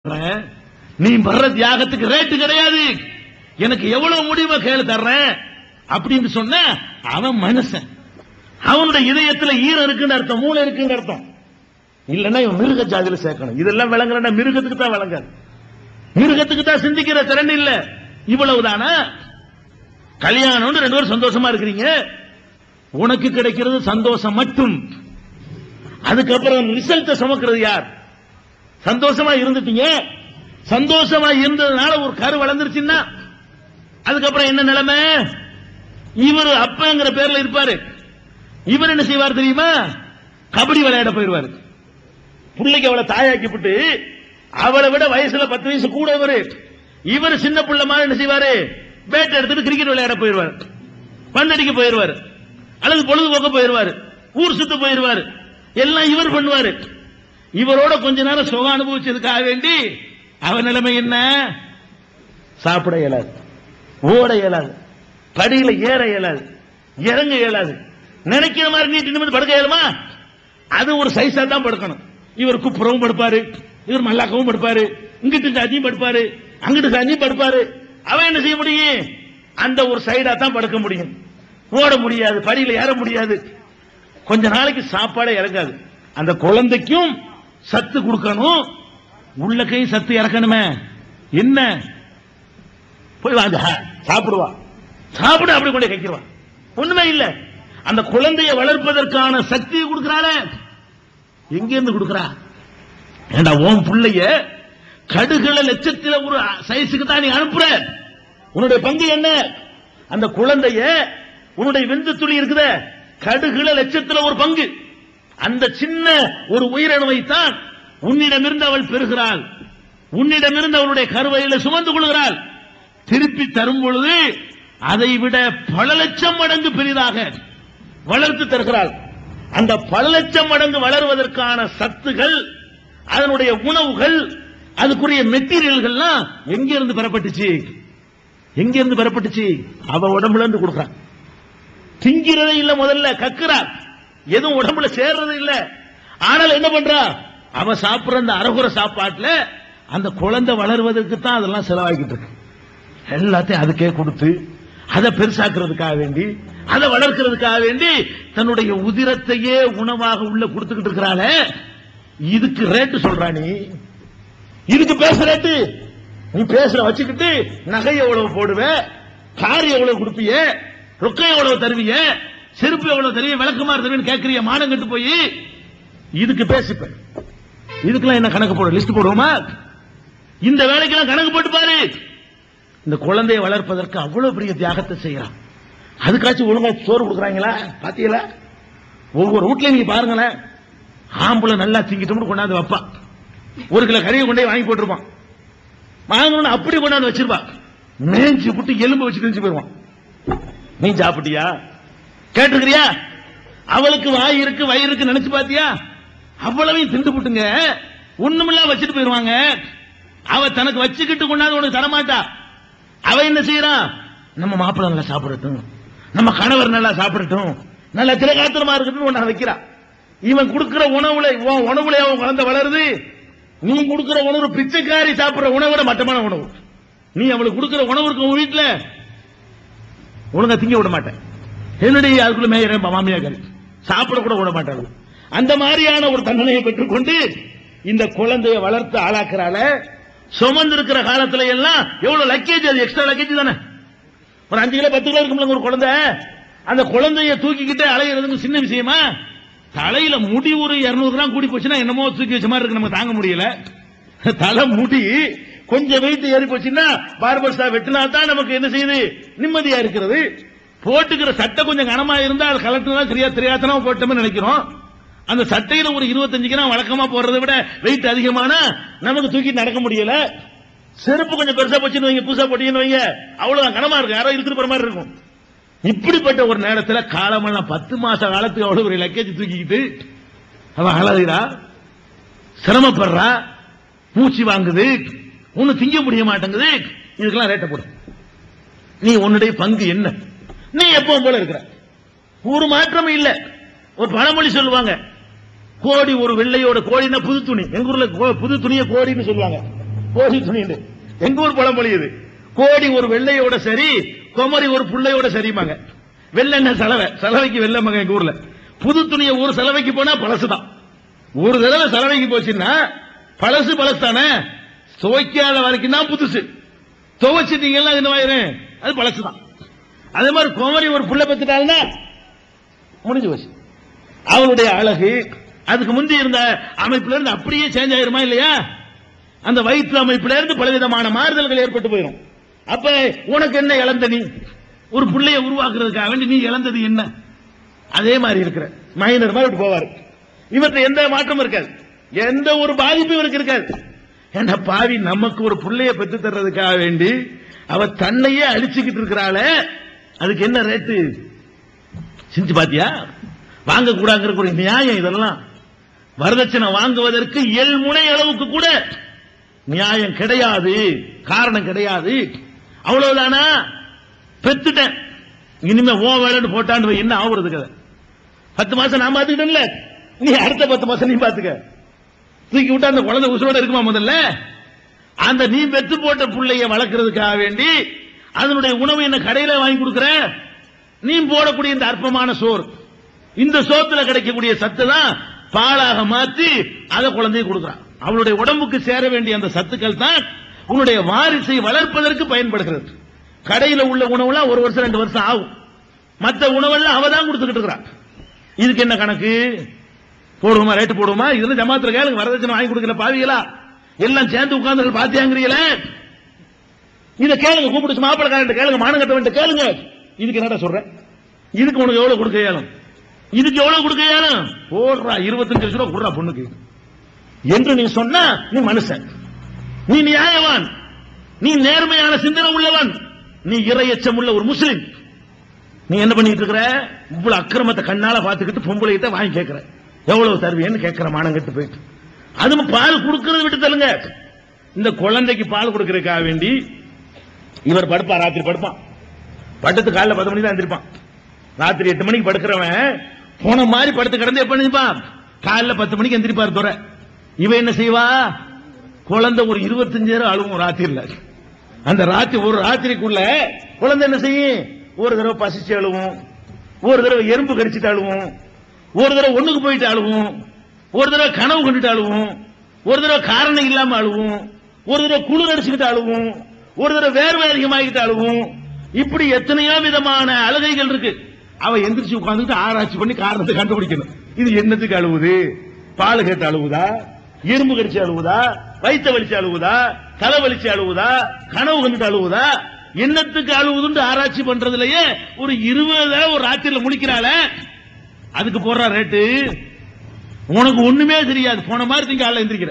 நீ வர்ற தியாகத்துக்கு ரேட்டு கிடையாது எனக்கு எவ்வளவு முடியுமோ கேளு தர்றேன் அப்படின்னு சொன்ன அவன் மனுஷன் அவனுடைய இதயத்துல ஈரம் இருக்குன்னு அர்த்தம் மூளை இருக்குன்னு அர்த்தம் இல்லன்னா இவன் மிருக ஜாதியில சேர்க்கணும் இதெல்லாம் விளங்குறா மிருகத்துக்கு தான் விளங்காது மிருகத்துக்கு தான் சிந்திக்கிற திறன் இல்ல இவ்வளவுதானா கல்யாணம்னு ரெண்டு பேரும் சந்தோஷமா இருக்கிறீங்க உனக்கு கிடைக்கிறது சந்தோஷம் மட்டும் அதுக்கப்புறம் ரிசல்ட் சுமக்கிறது யார் சந்தோஷமா இருந்துட்டீங்க சந்தோஷமா இருந்ததுனால ஒரு கரு வளர்ந்துருச்சுன்னா அதுக்கப்புறம் என்ன நிலைமை இவர் அப்பங்கிற பேர்ல இருப்பாரு இவர் என்ன செய்வார் தெரியுமா கபடி விளையாட போயிருவாரு பிள்ளைக்கு அவளை தாயாக்கிவிட்டு அவளை விட வயசுல பத்து வயசு கூட இவரு இவர் சின்ன பிள்ளை மாதிரி என்ன செய்வாரு பேட் எடுத்துட்டு கிரிக்கெட் விளையாட போயிருவாரு பந்தடிக்க போயிருவாரு அல்லது பொழுதுபோக்க போயிருவாரு ஊர் சுத்த போயிருவாரு எல்லாம் இவர் பண்ணுவாரு இவரோட கொஞ்ச நேரம் சுகம் அனுபவிச்சதுக்காக வேண்டி அவன் நிலைமை என்ன சாப்பிட இயலாது ஓட இயலாது படியில ஏற இயலாது இறங்க இயலாது நினைக்கிற மாதிரி நீட்டி நிமிர்ந்து படுக்க இயலுமா அது ஒரு சைஸா தான் படுக்கணும் இவர் குப்புறவும் படுப்பாரு இவர் மல்லாக்கவும் படுப்பாரு இங்கிட்டு சாஞ்சியும் படுப்பாரு அங்கிட்டு சாஞ்சியும் படுப்பாரு அவன் என்ன செய்ய முடியும் அந்த ஒரு சைடா தான் படுக்க முடியும் ஓட முடியாது படியில ஏற முடியாது கொஞ்ச நாளைக்கு சாப்பாடே இறங்காது அந்த குழந்தைக்கும் சத்து கொடுக்கணும் உள்ள கை சத்து இறக்கணுமே என்ன போய் வாங்க சாப்பிடுவா சாப்பிடு அப்படி கொண்டு கைக்கிறவா ஒண்ணுமே இல்ல அந்த குழந்தையை வளர்ப்பதற்கான சக்தியை கொடுக்கிறாள எங்க இருந்து கொடுக்கிறா ஏண்டா உன் புள்ளைய கடுகள லட்சத்தில ஒரு சைஸுக்கு தான் நீ அனுப்புற உன்னுடைய பங்கு என்ன அந்த குழந்தைய உன்னுடைய விந்து துளி இருக்குத கடுகள லட்சத்துல ஒரு பங்கு அந்த சின்ன ஒரு உயிரணுவை தான் உன்னிடமிருந்து அவள் பெறுகிறாள் உன்னிடமிருந்து அவளுடைய கருவையில சுமந்து கொள்கிறாள் திருப்பி தரும் பொழுது அதை விட பல லட்சம் மடங்கு பெரிதாக வளர்த்து தருகிறாள் அந்த பல லட்சம் மடங்கு வளர்வதற்கான சத்துகள் அதனுடைய உணவுகள் அதுக்குரிய மெட்டீரியல்கள்லாம் எங்க இருந்து பெறப்பட்டுச்சு எங்க இருந்து பெறப்பட்டுச்சு அவ உடம்புல இருந்து கொடுக்குறான் திங்கிறதே இல்ல முதல்ல கக்குறா எதுவும் உடம்புல சேர்றது இல்ல ஆனால் என்ன பண்றா அவ சாப்பிடுற அந்த அரகுர சாப்பாட்டுல அந்த குழந்தை வளர்வதற்கு தான் அதெல்லாம் செலவாகிட்டு இருக்கு எல்லாத்தையும் அதுக்கே கொடுத்து அதை பெருசாக்குறதுக்காக வேண்டி அதை வளர்க்கிறதுக்காக வேண்டி தன்னுடைய உதிரத்தையே உணவாக உள்ள கொடுத்துக்கிட்டு இருக்கிறாளே இதுக்கு ரேட்டு சொல்றா நீ இதுக்கு பேச ரேட்டு நீ பேசுற வச்சுக்கிட்டு நகை எவ்வளவு போடுவ கார் எவ்வளவு கொடுப்பிய ரொக்கம் எவ்வளவு தருவிய செருப்பு எவ்வளவு தருவிய விளக்குமாறு தருவின்னு கேட்கறிய மானம் கட்டு போய் இதுக்கு பேசிப்ப இதுக்கெல்லாம் என்ன கணக்கு போடு லிஸ்ட் போடுவோமா இந்த வேலைக்கெல்லாம் கணக்கு போட்டு பாரு இந்த குழந்தையை வளர்ப்பதற்கு அவ்வளவு பெரிய தியாகத்தை செய்யறான் அதுக்காச்சும் ஒழுங்கா சோறு கொடுக்குறாங்களா பாத்தீங்களா ஒவ்வொரு வீட்லயும் நீங்க பாருங்களேன் ஆம்பளை நல்லா திங்கிட்டோம்னு கொண்டாந்து வைப்பான் ஒரு கிலோ கறியை கொண்டே வாங்கி போட்டிருப்பான் வாங்கணும்னு அப்படி கொண்டாந்து வச்சிருப்பான் மேய்ச்சி விட்டு எலும்பு வச்சு தெரிஞ்சு போயிருவான் நீ சாப்பிட்டியா கேட்டிருக்கிறியா அவளுக்கு வாய் இருக்கு வயிறு இருக்கு நினைச்சு பாத்தியா அவ்வளவையும் திண்டு புட்டுங்க ஒண்ணுமில்ல வச்சுட்டு போயிருவாங்க அவ தனக்கு வச்சுக்கிட்டு கொண்டாந்து உனக்கு தரமாட்டா அவ என்ன செய்யறான் நம்ம மாப்பிள்ளை நல்லா சாப்பிடட்டும் நம்ம கணவர் நல்லா சாப்பிடட்டும் நல்ல திரகாத்திரமா இருக்கட்டும் ஒண்ணு வைக்கிறா இவன் கொடுக்கிற உணவுல உன் உணவுல அவன் குழந்தை வளருது நீ கொடுக்கிற உணவு பிச்சைக்காரி சாப்பிடுற உணவை விட மட்டமான உணவு நீ அவளுக்கு கொடுக்கிற உணவு இருக்கு உன் வீட்டுல ஒழுங்கா திங்க விட மாட்டேன் என்னுடைய அதுக்குள்ள மேயற மாமியாக்கள் சாப்பிட கூட விட மாட்டாங்க அந்த மாதிரியான ஒரு தண்டனையை பெற்றுக்கொண்டு இந்த குழந்தையை வளர்த்து ஆளாக்குறால சுமந்திருக்கிற காலத்துல எல்லாம் எவ்வளவு லக்கேஜ் அது எக்ஸ்ட்ரா லக்கேஜ் தானே ஒரு அஞ்சு கிலோ பத்து கிலோ இருக்கும்ல ஒரு குழந்தை அந்த குழந்தைய தூக்கிக்கிட்டு அலையிறதுக்கு சின்ன விஷயமா தலையில முடி ஒரு இருநூறு கிராம் கூடி போச்சுன்னா என்னமோ தூக்கி வச்ச மாதிரி இருக்கு நம்ம தாங்க முடியல தலை முடி கொஞ்சம் வெயிட் ஏறி போச்சுன்னா பார்பர் ஸ்டாப் வெட்டினா தான் நமக்கு என்ன செய்யுது நிம்மதியா இருக்கிறது போட்டுக்கிற சட்டை கொஞ்சம் கனமா இருந்தா அது கலட்டுனா சரியா தெரியாதனமா போட்டோம்னு நினைக்கிறோம் அந்த சட்டையில ஒரு இருபத்தஞ்சு கிராம் வழக்கமா போடுறதை விட வெயிட் அதிகமானா நமக்கு தூக்கி நடக்க முடியல செருப்பு கொஞ்சம் பெருசா போச்சுன்னு வைங்க புதுசா போட்டீங்கன்னு வைங்க அவ்வளவு கனமா இருக்கும் யாரோ இருக்கிற போற மாதிரி இருக்கும் இப்படிப்பட்ட ஒரு நேரத்துல காலமெல்லாம் பத்து மாச காலத்துக்கு அவ்வளவு ஒரு லக்கேஜ் தூக்கிக்கிட்டு அவன் அழகுறா சிரமப்படுறா மூச்சு வாங்குது ஒண்ணு திங்க முடிய மாட்டேங்குது இதுக்கெல்லாம் ரேட்டை போடு நீ உன்னுடைய பங்கு என்ன நீ எப்பவும் போல இருக்கிற ஒரு மாற்றமும் இல்ல ஒரு பழமொழி சொல்லுவாங்க கோடி ஒரு வெள்ளையோட கோடினா புது துணி எங்க ஊர்ல கோ- புது துணியை கோடின்னு சொல்லுவாங்க கோடி துணின்னு எங்க ஊர் பழமொழி இது கோடி ஒரு வெள்ளையோட சரி குமரி ஒரு புள்ளையோட சரிமாங்க வெள்ளெண்ண சலவை சலவைக்கு வெள்ளமாங்க எங்க ஊர்ல புது துணியை ஒரு சலவைக்கு போனா பழசுதான் ஒரு தடவை சலவைக்கு போச்சுன்னா பழசு பழசு தானே துவைக்காத வரைக்கும் தான் புதுசு துவைச்சிட்டீங்கன்னா என்ன ஆயிரும் அது பழசுதான் அதே மாதிரி குமரி ஒரு புள்ள பெற்றுட்டாங்கன்னா முடிஞ்சு போச்சு அவளுடைய அழகு அதுக்கு முந்தி இருந்த அமைப்புல இருந்து அப்படியே சேஞ்ச் ஆயிருமா இல்லையா அந்த வயிற்று அமைப்புல இருந்து பலவிதமான மாறுதல்கள் ஏற்பட்டு போயிடும் அப்ப உனக்கு என்ன இழந்த நீ ஒரு பிள்ளைய உருவாக்குறதுக்காக வேண்டி நீ இழந்தது என்ன அதே மாதிரி இருக்கிற மைனர் மாதிரி இப்படி போவாரு இவற்றை எந்த மாற்றமும் இருக்காது எந்த ஒரு பாதிப்பும் இவருக்கு இருக்காது ஏன்னா பாவி நமக்கு ஒரு பிள்ளைய பெற்று தர்றதுக்காக வேண்டி அவ தன்னையே அழிச்சுக்கிட்டு இருக்கிறாள அதுக்கு என்ன ரேட்டு சிந்திச்சு பாத்தியா வாங்க கூடாங்கிற ஒரு நியாயம் இதெல்லாம் வரதட்சணை வாங்குவதற்கு எல்முனை அளவுக்கு கூட நியாயம் கிடையாது காரணம் கிடையாது அவ்வளவுதானா பெத்துட்டேன் இனிமே ஓ வேலைன்னு போட்டான்னு வை, என்ன ஆகுறது கதை பத்து மாசம் நான் பாத்துக்கிட்டேன்ல நீ அடுத்த பத்து மாசம் நீ பாத்துக்க தூக்கி விட்டா அந்த குழந்தை உசுரோட இருக்குமா முதல்ல அந்த நீ பெத்து போட்ட புள்ளைய வளர்க்கறதுக்காக வேண்டி அதனுடைய உணவு என்ன கடையில வாங்கி கொடுக்கிற நீ போடக்கூடிய இந்த அற்பமான சோறு இந்த சோத்துல கிடைக்கக்கூடிய சத்து தான் பாலாக மாத்தி அதை குழந்தைக்கு கொடுக்குறான் அவளுடைய உடம்புக்கு சேர வேண்டிய அந்த சத்துக்கள் தான் உன்னுடைய வாரிசை வளர்ப்பதற்கு பயன்படுகிறது கடையில உள்ள உணவுலாம் ஒரு வருஷம் ரெண்டு வருஷம் ஆகும் மத்த உணவெல்லாம் அவ தான் கொடுத்துக்கிட்டு இருக்கிறான் இதுக்கு என்ன கணக்கு போடுவோமா ரேட்டு போடுவோமா இதுல ஜமாத்துல கேளுங்க வரதட்சணை வாங்கி கொடுக்கல பாவிகளா எல்லாம் சேர்ந்து உட்கார்ந்து பாத்தியாங்கிறீங்களே இத கேளுங்க கூப்பிட்டு மாப்பிளக்காரன் கேளுங்க மானங்கட்ட வேண்டிய கேளுங்க இதுக்கு என்னடா சொல்றேன் இதுக்கு உனக்கு எவ்வளவு கொடுக்க இயலும் இதுக்கு எவ்வளவு கொடுக்க இயலும் போடுறா இருபத்தஞ்சு லட்சம் ரூபாய் கொடுறா பொண்ணுக்கு என்று நீ சொன்னா நீ மனுஷன் நீ நியாயவான் நீ நேர்மையான சிந்தனை உள்ளவன் நீ இரையச்சம் உள்ள ஒரு முஸ்லிம் நீ என்ன பண்ணிட்டு இருக்கிற இவ்வளவு அக்கிரமத்தை கண்ணால பாத்துக்கிட்டு பொம்பளை கிட்ட வாங்கி கேட்கிற எவ்வளவு தருவியன்னு கேட்கிற மானங்கட்டு போயிட்டு அதுவும் பால் கொடுக்கறது விட்டு தள்ளுங்க இந்த குழந்தைக்கு பால் கொடுக்கறதுக்காக வேண்டி இவர் படுப்பா ராத்திரி படுப்பான் படுத்து காலைல பத்து மணிக்கு தான் எந்திரிப்பான் ராத்திரி எட்டு மணிக்கு படுக்கிறவன் போன மாதிரி படுத்து கிடந்து எப்ப நினைப்பான் காலைல பத்து மணிக்கு எந்திரிப்பார் துறை இவன் என்ன செய்வா குழந்தை ஒரு இருபத்தஞ்சு நேரம் அழுவும் ராத்திரில அந்த ராத்திரி ஒரு ராத்திரிக்குள்ள குழந்தை என்ன செய்யும் ஒரு தடவை பசிச்சு அழுவும் ஒரு தடவை எறும்பு கடிச்சிட்டு அழுவும் ஒரு தடவை ஒண்ணுக்கு போயிட்டு அழுவும் ஒரு தடவை கனவு கண்டுட்டு அழுவும் ஒரு தடவை காரணம் இல்லாம அழுவும் ஒரு தடவை குளிர் அடிச்சுக்கிட்டு அழுவும் ஒரு தடவை வேர்வை அதிகமாகிட்டு அழுவும் இப்படி எத்தனையோ விதமான அழுகைகள் இருக்கு அவ எந்திரிச்சு உட்கார்ந்துட்டு ஆராய்ச்சி பண்ணி காரணத்தை கண்டுபிடிக்கணும் இது என்னத்துக்கு அழுவுது பால் கேட்டு அழுவுதா எறும்பு கடிச்சு அழுவுதா வயிற்ற வலிச்சு அழுவுதா தலை வலிச்சு அழுவுதா கனவு கண்டுட்டு அழுவுதா என்னத்துக்கு அழுவுதுன்னு ஆராய்ச்சி பண்றதுலயே ஒரு இருபது ஒரு ராத்திரில முடிக்கிறாள அதுக்கு போடுற ரேட்டு உனக்கு ஒண்ணுமே தெரியாது போன மாதிரி திங்க ஆள எந்திரிக்கிற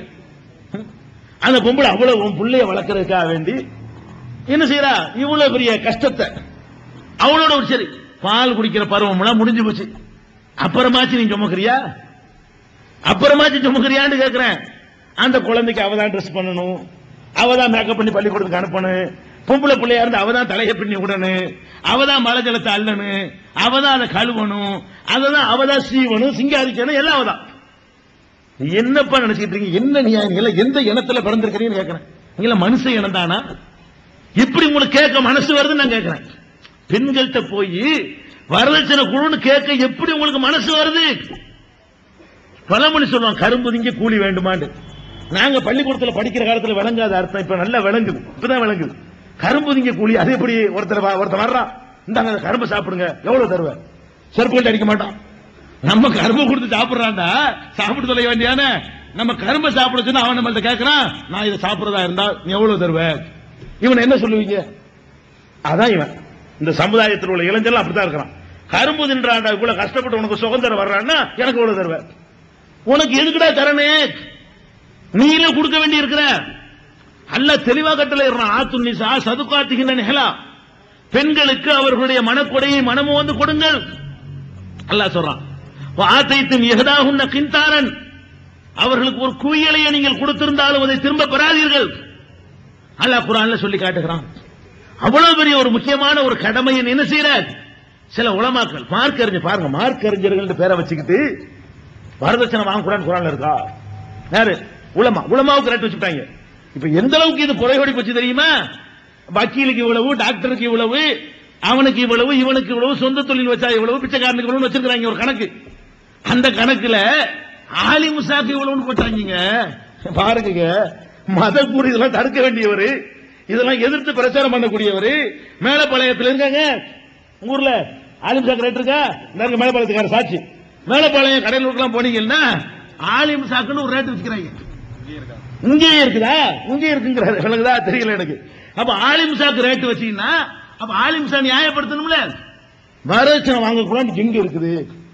அந்த பொம்பளை அவ்வளவு உன் புள்ளைய வளர்க்கறதுக்காக வேண்டி என்ன செய்யறா இவ்வளவு பெரிய கஷ்டத்தை அவளோட ஒரு சரி பால் குடிக்கிற பருவம் எல்லாம் முடிஞ்சு போச்சு அப்புறமாச்சு நீ சுமக்கிறியா அப்புறமாச்சு சுமக்கிறியான்னு கேக்குறேன் அந்த குழந்தைக்கு அவ தான் ட்ரெஸ் பண்ணணும் அவ தான் மேக்கப் பண்ணி பள்ளிக்கூடத்துக்கு அனுப்பணும் பொம்பளை பிள்ளையா இருந்து அவ தான் தலையை பின்னி விடணும் அவ தான் மழை ஜலத்தை அள்ளணும் அவ தான் அதை கழுவணும் அதை தான் அவ தான் சீவணும் சிங்காரிக்கணும் எல்லாம் அவ தான் என்னப்பா நினைச்சிட்டு இருக்கீங்க என்ன நியாயம் எந்த இனத்துல பிறந்திருக்கிறீங்கன்னு கேட்கிறேன் நீங்கள மனுஷ இனம் தானா எப்படி உங்களுக்கு கேட்க மனசு வருதுன்னு நான் கேட்கிறேன் பெண்கள்கிட்ட போய் வரதட்சணை குழுன்னு கேட்க எப்படி உங்களுக்கு மனசு வருது பழமொழி சொல்லுவாங்க கரும்பு திங்க கூலி வேண்டுமாண்டு நாங்க பள்ளிக்கூடத்துல படிக்கிற காலத்துல விளங்காத அர்த்தம் இப்ப நல்லா விளங்குது இப்பதான் விளங்குது கரும்பு திங்க கூலி அது எப்படி ஒருத்தர் வ- ஒருத்தர் வர்றான் இந்தாங்க அந்த கரும்பு சாப்பிடுங்க எவ்வளவு தருவேன் செருப்பு கொண்டு அடிக்க மாட்டான் நம்ம கரும்பு கொடுத்து சாப்பிடுறான்டா சாப்பிட்டு தொலைய வேண்டியானே நம்ம கரும்பை சாப்பிட சொன்னா அவன் நம்மள்ட்ட கேட்கறான் நான் இதை சாப்பிடுறதா இருந்தா நீ எவ்வளவு தருவ இவன் என்ன சொல்லுவீங்க அதான் இவன் இந்த சமுதாயத்தில் உள்ள இளைஞர்கள் அப்படித்தான் இருக்கிறான் கரும்பு தின்றான்டா இவ்வளவு கஷ்டப்பட்டு உனக்கு சுதந்திரம் வர்றான்னா எனக்கு எவ்வளவு தருவ உனக்கு எதுக்குடா தரணே நீங்களே கொடுக்க வேண்டி இருக்கிற அல்ல தெளிவா கட்டளை ஆத்து நிசா சதுக்காத்துகின்ற நிகழா பெண்களுக்கு அவர்களுடைய மனக்கொடையை மனமு வந்து கொடுங்கள் அல்லாஹ் சொல்றான் ஆத்தைத்தின் எகதாகுன்ன கிந்தாரன் அவர்களுக்கு ஒரு குவியலையை நீங்கள் கொடுத்திருந்தாலும் அதை திரும்ப பெறாதீர்கள் அல்லாஹ் குரான்ல சொல்லி காட்டுகிறான் அவ்வளவு பெரிய ஒரு முக்கியமான ஒரு கடமையை என்ன செய்யறார் சில உலமாக்கள் மார்க் அறிஞர் பாருங்க மார்க் அறிஞர்கள் பேரை வச்சுக்கிட்டு வரதட்சணை வாங்கக்கூடாது குரான்ல இருக்கா யாரு உலமா உலமாவுக்கு ரேட் வச்சுட்டாங்க இப்ப எந்த அளவுக்கு இது குறைபடி போச்சு தெரியுமா வக்கீலுக்கு இவ்வளவு டாக்டருக்கு இவ்வளவு அவனுக்கு இவ்வளவு இவனுக்கு இவ்வளவு சொந்த தொழில் வச்சா இவ்வளவு பிச்சைக்காரனுக்கு இவ்வளவு வச்சிருக்காங்க ஒரு கணக்கு அந்த கணக்குல ஆலி முசாக்கு இவ்வளவுன்னு போட்டாங்க பாருங்க மத கூறு இதெல்லாம் தடுக்க வேண்டியவர் இதெல்லாம் எதிர்த்து பிரச்சாரம் பண்ணக்கூடியவர் மேலப்பாளையத்தில் இருக்காங்க உங்க ஊர்ல ஆலிம் சாக்கு ரேட் இருக்கா இந்த மேலப்பாளையத்துக்கார சாட்சி மேலப்பாளையம் கடையில் போனீங்கன்னா ஆலிம் சாக்குன்னு ஒரு ரேட் வச்சுக்கிறாங்க இங்கேயே இருக்குதா இங்கே இருக்குங்கிறாரு விளங்குதா தெரியல எனக்கு அப்ப ஆலிம் சாக்கு ரேட் வச்சீங்கன்னா அப்ப ஆலிம் சா நியாயப்படுத்தணும்ல வரதட்சணை வாங்கக்கூடாது எங்க இருக்குது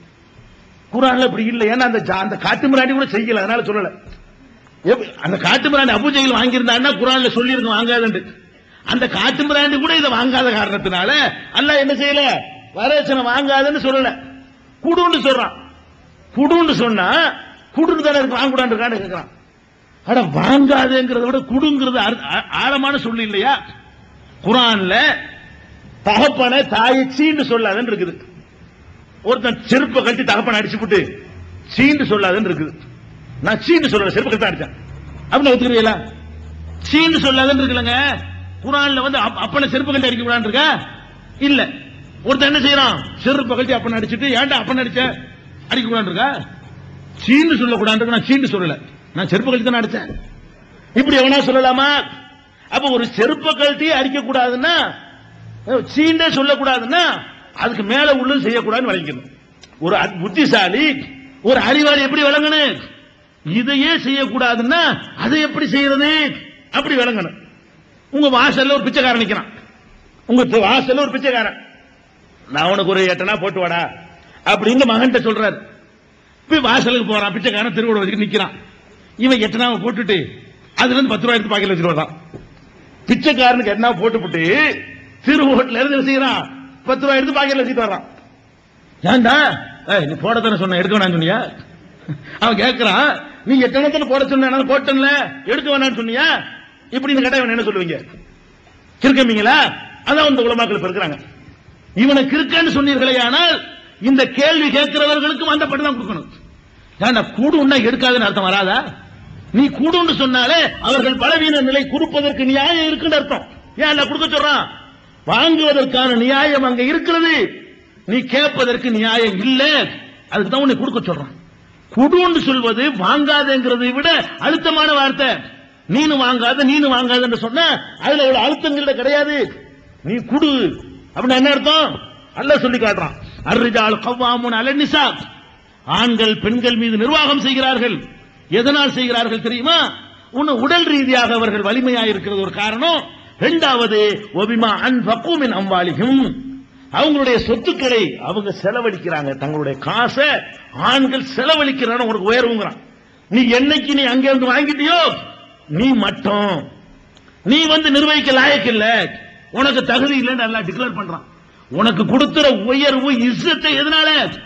குரான்ல இப்படி இல்ல ஏன்னா அந்த ஜா- அந்த காட்டு மிராண்டி கூட செய்யல அதனால சொல்லல எப்- அந்த காட்டு மிராண்டி அபுஜெயில் வாங்கியிருந்தான்னா குரான்ல சொல்லியிருக்க வாங்காதுன்னு அந்த காட்டு மிராண்டி கூட இதை வாங்காத காரணத்தினால அல்லாஹ் என்ன செய்யல வரதட்சணை வாங்காதுன்னு சொல்லல குடுன்னு சொல்றான் குடுன்னு சொன்னா குடுன்னு தானே இருக்கு வாங்கக்கூடாது இருக்கான்னு கேட்கிறான் அட வாங்காதேங்கிறத விட குடுங்கிறது அர்- ஆ- ஆழமான சொல்லு இல்லையா குரான்ல தகப்பனை தாயை சீண்டு சொல்லாதன்னு இருக்குது ஒருத்தன் செருப்பை கட்டி தகப்பனை அடிச்சுப்புட்டு சீண்டு சொல்லாதன்னு இருக்குது நான் சீண்டு சொல்லல செருப்பு கட்டி அடிச்சேன் அப்படின்னு ஒத்துக்கிறீங்களா சீண்டு சொல்லாதன்னு இருக்குல்லங்க குரான்ல வந்து அப்- அப்பனை செருப்பு கட்டி அடிக்க கூடாது இருக்கா இல்ல ஒருத்தன் என்ன செய்யறான் செருப்பை கட்டி அப்பனை அடிச்சிட்டு ஏன்டா அப்பனை அடிச்ச அடிக்க கூடாது இருக்கா சீண்டு சொல்லக்கூடாது நான் சீண்டு சொல்லல நான் செருப்பு கழட்டி தானே அடிச்சேன் இப்படி எவனா சொல்லலாமா அப்ப ஒரு செருப்பை கழட்டி அடிக்க கூடாதுன்னா அஹ், சீண்டே சொல்லக்கூடாதுன்னா அதுக்கு மேல உள்ளது செய்யக்கூடாதுன்னு விளங்கணும் ஒரு அத்- புத்திசாலி ஒரு அறிவாளி எப்படி விளங்கணும் இதையே செய்யக்கூடாதுன்னா அதை எப்படி செய்யறது அப்படி விளங்கணும் உங்க வாசல்ல ஒரு பிச்சைக்காரன் நிக்கிறான் உங்க து- வாசல்ல ஒரு பிச்சைக்காரன் நான் உனக்கு ஒரு எட்டனா போட்டு வாடா அப்படின்னு மகன்கிட்ட சொல்றாரு போய் வாசலுக்கு போறான் பிச்சைக்காரன் திருவிழா வச்சுட்டு நிக்கிறான் இவன் எட்டனாவை போட்டுட்டு அதுல இருந்து பத்து ரூபாய் எடுத்து பாக்கெட்ல வச்சுட்டு வரான் பிச்சைக்காரனுக்கு எட்டனா போட்டுப்புட்டு திருவோட்டில இருந்து என்ன செய்யறான் பத்து ரூபாய் எடுத்து பாக்கெட்ல வச்சுட்டு வர்றான் ஏன்டா ஏய், நீ போட தானே சொன்ன எடுக்க வேணாம்னு சொன்னியா அவன் கேட்கறான் நீ எத்தனை போட சொன்ன போட்டன்ல எடுக்க வேணாம்னு சொன்னியா இப்படி இந்த கேட்டா இவன் என்ன சொல்லுவீங்க கிறுக்கமீங்களா அதான் இந்த உலமாக்கள் இப்ப இருக்கிறாங்க இவனை கிறுக்கன்னு சொன்னீர்களே ஆனால் இந்த கேள்வி கேட்கிறவர்களுக்கும் அந்த பட்டு தான் கொடுக்கணும் ஏன்டா கூடுன்னா எடுக்காதுன்னு அர்த்தம் வராதா நீ கூடுன்னு சொன்னாலே அவர்கள் பலவீன நிலை கொடுப்பதற்கு நியாயம் இருக்குன்னு அர்த்தம் ஏன் கொடுக்க சொல்றான் வாங்குவதற்கான நியாயம் அங்க இருக்கிறது நீ கேட்பதற்கு நியாயம் இல்ல அதுக்கு தான் உன்னை கொடுக்க சொல்றான் குடுன்னு சொல்வது வாங்காதங்கிறதை விட அழுத்தமான வார்த்தை நீனு வாங்காத நீனு வாங்காதன்னு சொன்னா அதுல ஒரு அழுத்தங்கள் கிடையாது நீ குடு அப்படின்னா என்ன அர்த்தம் அல்ல சொல்லி காட்டுறான் அர்ரிஜால் கவ்வாமுன் அலநிசா ஆண்கள் பெண்கள் மீது நிர்வாகம் செய்கிறார்கள் எதனால் செய்கிறார்கள் தெரியுமா உன்னை உடல் ரீதியாக அவர்கள் வலிமையாக இருக்கிறது ஒரு காரணம் இரண்டாவது ஒபிமா அன் பக்குமின் அம்பாலிகும் அவங்களுடைய சொத்துக்களை அவங்க செலவழிக்கிறாங்க தங்களுடைய காசை ஆண்கள் செலவழிக்கிறாங்க உனக்கு உயர்வுங்கிறான் நீ என்னைக்கு நீ அங்க இருந்து வாங்கிட்டியோ நீ மட்டும் நீ வந்து நிர்வகிக்க லாயக்கு இல்ல உனக்கு தகுதி இல்லைன்னு நல்லா டிக்ளேர் பண்றான் உனக்கு கொடுக்கிற உயர்வு இஸ்ஸத்தை எதனால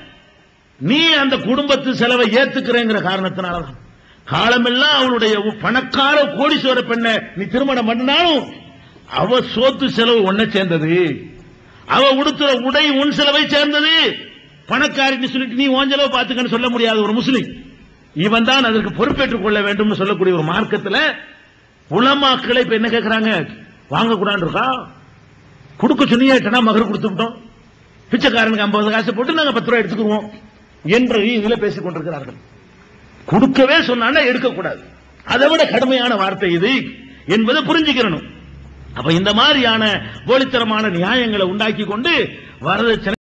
நீ அந்த குடும்பத்து செலவை ஏத்துக்கிறேங்கிற காரணத்தினாலதான் காலமெல்லாம் அவளுடைய பணக்கார கோடீஸ்வர பெண்ணை நீ திருமணம் பண்ணினாலும் அவ சோத்து செலவு ஒன்ன சேர்ந்தது அவ உடுத்துற உடை உன் செலவை சேர்ந்தது பணக்காரின்னு சொல்லிட்டு நீ உன் செலவு பார்த்துக்கன்னு சொல்ல முடியாது ஒரு முஸ்லிம் இவன் தான் அதற்கு பொறுப்பேற்றுக் கொள்ள வேண்டும் சொல்லக்கூடிய ஒரு மார்க்கத்துல உலமாக்களை இப்ப என்ன கேட்கறாங்க வாங்க கூடாது இருக்கா கொடுக்க சொன்னியா மகர் கொடுத்து விட்டோம் பிச்சைக்காரனுக்கு ஐம்பது காசு போட்டு நாங்க பத்து ரூபாய் எடுத்துக்குவோம் என்ற ரீதியில பேசிக் கொண்டிருக்கிறார்கள் கொடுக்கவே சொன்னா எடுக்கக்கூடாது அதை விட கடுமையான வார்த்தை இது என்பதை புரிஞ்சுக்கிறணும் அப்ப இந்த மாதிரியான போலித்தனமான நியாயங்களை உண்டாக்கி கொண்டு வரதட்சணை